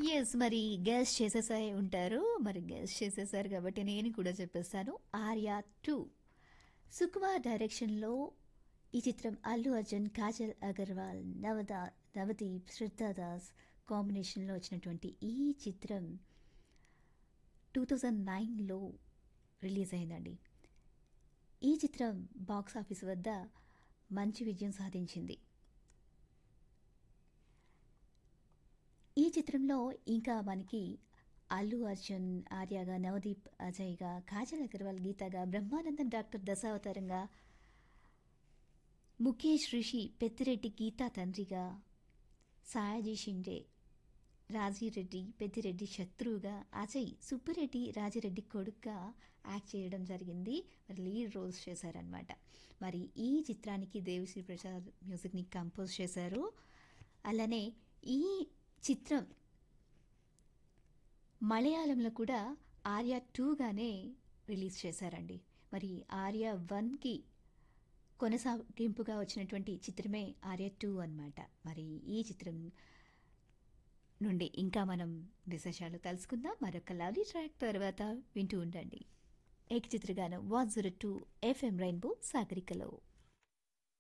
yes మరి guest చేసేసే ఉంటారు మరి గెస్ట్ చేసేసారు కాబట్టి నేను కూడా చెప్పేస్తాను ఆర్యా టూ సుకుమార్ డైరెక్షన్లో ఈ చిత్రం అల్లు అర్జున్ కాజల్ అగర్వాల్ నవదా నవదీప్ శ్రద్ధాదాస్ కాంబినేషన్లో వచ్చినటువంటి ఈ చిత్రం టూ థౌజండ్ నైన్లో రిలీజ్ అయిందండి ఈ చిత్రం బాక్స్ ఆఫీస్ వద్ద మంచి విజయం సాధించింది ఈ చిత్రంలో ఇంకా మనకి అల్లు అర్జున్ ఆర్యగా నవదీప్ అజయ్గా కాజల్ అగర్వాల్ గీతగా బ్రహ్మానందన్ డాక్టర్ దశావతారంగా ముఖేష్ రిషి పెద్దిరెడ్డి గీతా తండ్రిగా సాయాజీ షిండే రాజీరెడ్డి పెద్దిరెడ్డి శత్రువుగా అజయ్ సుబ్బిరెడ్డి రాజిరెడ్డి కొడుకుగా యాక్ట్ చేయడం జరిగింది మరి లీడ్ రోల్స్ చేశారనమాట మరి ఈ చిత్రానికి దేవిశ్రీ ప్రసాద్ మ్యూజిక్ని కంపోజ్ చేశారు అలానే ఈ చిత్రం మలయాళంలో కూడా ఆర్య టూగానే రిలీజ్ చేశారండి మరి ఆర్య వన్కి కొనసాగింపుగా వచ్చినటువంటి చిత్రమే ఆర్య టూ అన్నమాట మరి ఈ చిత్రం నుండి ఇంకా మనం విశేషాలు తెలుసుకుందాం మరొక లవ్లీ ట్రాక్ తర్వాత వింటూ ఉండండి ఏకచిత్రగానం one zero two FM rainbow సాగరికలో